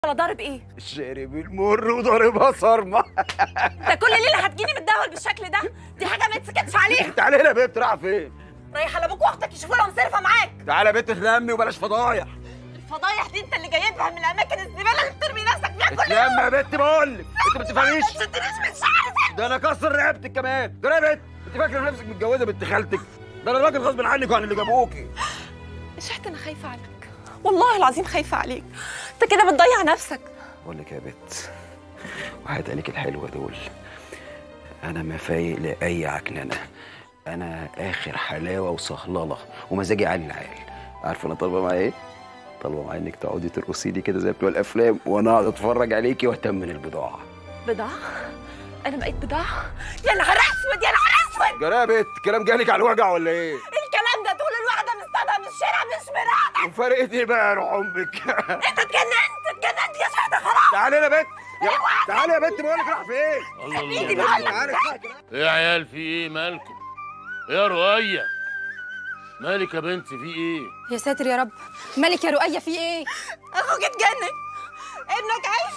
ولا ضارب ايه شارب المر وضاربها صرمه انت كل ليله هتجيني متدهول بالشكل ده دي حاجه ما تسكتش عليها تعالي هنا يا بنت رايحه فين رايحه لابوك واختك يشوفوا لها مصرفه معاك تعالي يا بنت تلمي وبلاش فضايح الفضايح دي انت اللي جايبها من الاماكن الزباله اللي بترمي نفسك فيها كل يوم اتلم يا بنت بقول لك انت ما بتفهميش ما تشدنيش من شعري ده انا كسر رقبتك كمان ده انا يا بنت انت فاكره نفسك متجوزه بنت خالتك ده انا راجل غصب عنك وعن اللي جابوكي شحت انا خايفه عليك والله العظيم خايفه عليك انت كده بتضيع نفسك بقول لك يا بت وحياة عليك الحلوة دول أنا ما فايق لأي عكننة أنا آخر حلاوة وصهللة ومزاجي عالي العال عارفة أنا طالبة معايا إيه؟ طالبة معايا إنك تقعدي ترقصي لي كده زي بتوع الأفلام وأنا أقعد أتفرج عليكي وأتمن البضاعة بضاعه انا بقيت بضاعه يا نهار اسود يا نهار اسود جرى يا بت كلام جالك على الوجع ولا إيه؟ الكلام ده طول الواحده مصطادها من الشارع مش مراتك وفرقت إيه بقى يا روح أمك؟ انت اتجننت اتجننت يا شحت خلاص تعالي يا بت يا- تعالي يا بت بقول لك راح فين؟ الله ايدي الله بقول لك تعالي ايه يا عيال في ايه مالكم ايه يا رؤية مالك يا بنت في ايه يا ساتر يا رب مالك يا رؤية في ايه؟ اخوك اتجنن ابنك عايش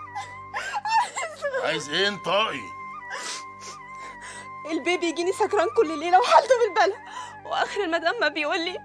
عايز ايه انطقي البيبي يجيني سكران كل ليله وحالته بالبلا واخر المدام ما بيقول لي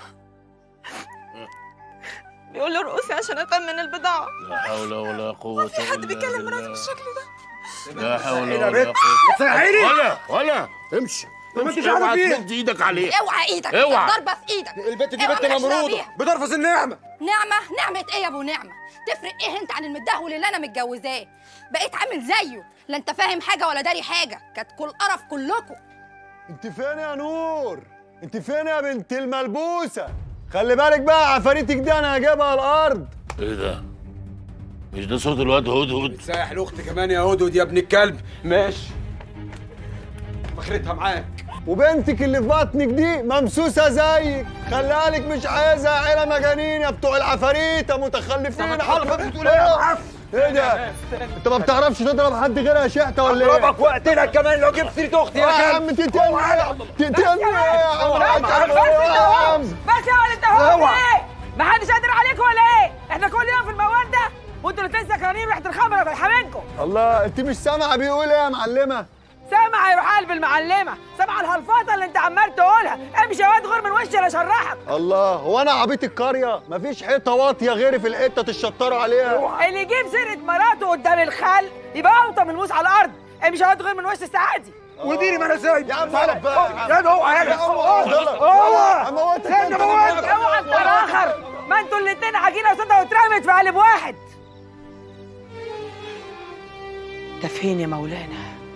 بيقول لي ارقصي عشان اتمن البضاعه لا حول ولا قوة في حد إلا بيكلم مراته بالله. بالشكل ده لا حول يا ولا بنت، قوة تسهلي. ولا ولا امشي ما انتش امشي عارف اوعى ايه. تمد ايدك عليه اوعى ايدك اوعى. ضربة في ايدك البت دي اوعى بنت مالكش دعوة ممروضة بيها. بترفض النعمة نعمة نعمة ايه يا ابو نعمة؟ تفرق ايه انت عن المتدهول اللي انا متجوزاه؟ بقيت عامل زيه لا انت فاهم حاجة ولا داري حاجة كانت كل قرف كلكم انت فين يا نور انت فين يا بنت الملبوسه خلي بالك بقى عفاريتك دي انا هجيبها الارض ايه ده مش ده صوت الواد هدهد سايح لاختي كمان يا هدود يا ابن الكلب ماشي فخرتها معاك وبنتك اللي في بطنك دي ممسوسه زيك خلي بالك مش عايزها عيله مجانين يا بتوع العفاريت متخلفين حلقه بتقول ايه يا معفن؟ ايه ده انت ما بتعرفش تضرب حد غيرها شحته ولا ايه اضربك وقتنا كمان لو جبت سيره اختي يا يا عم كلب تتني تتني يا عم يا عم بس يا ولد انت ايه؟ ما حدش قادر عليكم ولا ايه؟ احنا كل يوم في الموال ده وانتوا الاثنين سكرانين ريحه الخمره بتحملكم الله انت مش سامعه بيقول ايه يا معلمه سامع يروح قلب المعلمه سامع الهلفاطه اللي انت عمال تقولها امشي يا واد غير من وشي انا اشرحك الله هو انا عبيط القريه مفيش حيطه واطيه غيري في الحته تشطروا عليها اللي يجيب سيره مراته قدام الخل يبقى اوطى من الموس على الارض امشي يا واد غير من وش السعادي وديري ما انا سايب يا عم على بقى يا ده هو عيالك اوعى اموتك انت اوعى انت الاخر ما انتوا الاثنين عجينه وسودا واترمت في قالب واحد ده فين يا مولانا